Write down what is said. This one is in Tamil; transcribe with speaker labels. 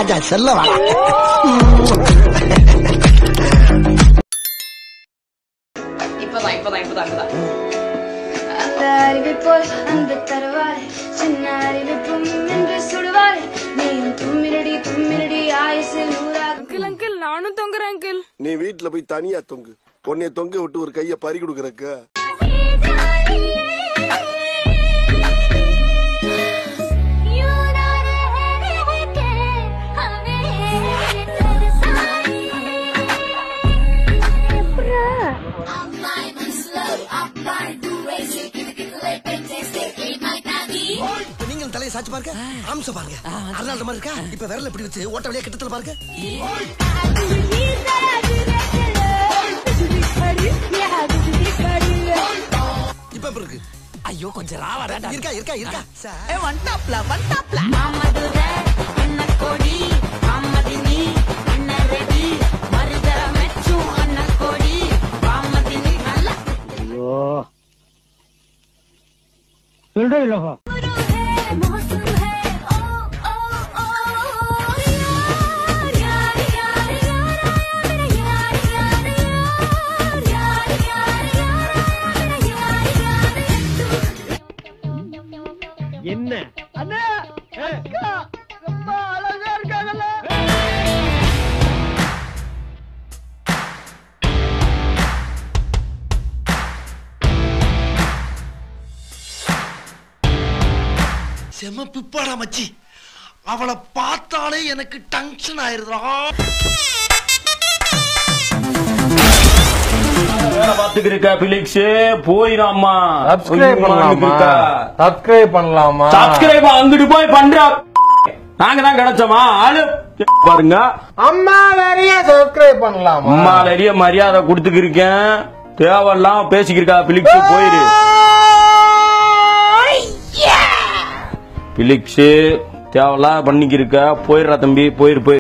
Speaker 1: ராஜா செல்ல வாடா
Speaker 2: இப்பதான் இப்பதான் இப்பதான் இப்பதான்
Speaker 3: அந்த அறிவை போல் அன்பு தருவாரே சின்ன அறிவிப்பும் என்று சுடுவாரே நீயும் தும்மிரடி தும்மிரடி ஆயுசு நூறாக
Speaker 2: அங்கிள் அங்கிள் நானும் தொங்குறேன் அங்கிள்
Speaker 4: நீ வீட்டுல போய் தனியா தொங்கு உன்னைய தொங்க விட்டு ஒரு கைய பறி கொடுக்கறக்கு
Speaker 1: நீங்கள் தலையை சாச்சு பாருங்க ஆம்ச பாருங்க அருணாள் மாதிரி இருக்கா இப்ப விரல இப்படி வச்சு ஓட்ட வழியா கிட்டத்துல பாருங்க இப்ப எப்படி இருக்கு
Speaker 5: ஐயோ கொஞ்சம் ராவடா
Speaker 1: இருக்கா இருக்கா இருக்கா சார் செம பிப்பாடா மச்சி அவளை பார்த்தாலே எனக்கு டென்ஷன் ஆயிருதுடா
Speaker 6: வேலை பார்த்துக்கு இருக்க பிலிக்ஸ் போயிடாமா
Speaker 7: சப்ஸ்கிரைப் பண்ணலாமா சப்ஸ்கிரைப் பண்ணலாமா
Speaker 6: சப்ஸ்கிரைப் அங்கிட்டு போய் பண்ற நாங்க தான் கிடைச்சோமா ஆளு பாருங்க
Speaker 7: அம்மா நிறைய சப்ஸ்கிரைப் பண்ணலாமா
Speaker 6: அம்மா நிறைய மரியாதை கொடுத்துக்கிருக்கேன் தேவையெல்லாம் பேசிக்கிருக்கா பிலிக்ஸ் போயிரு பிலிக்ஸ் தேவையெல்லாம் பண்ணிக்கிருக்க போயிடுறா தம்பி போயிரு போயிரு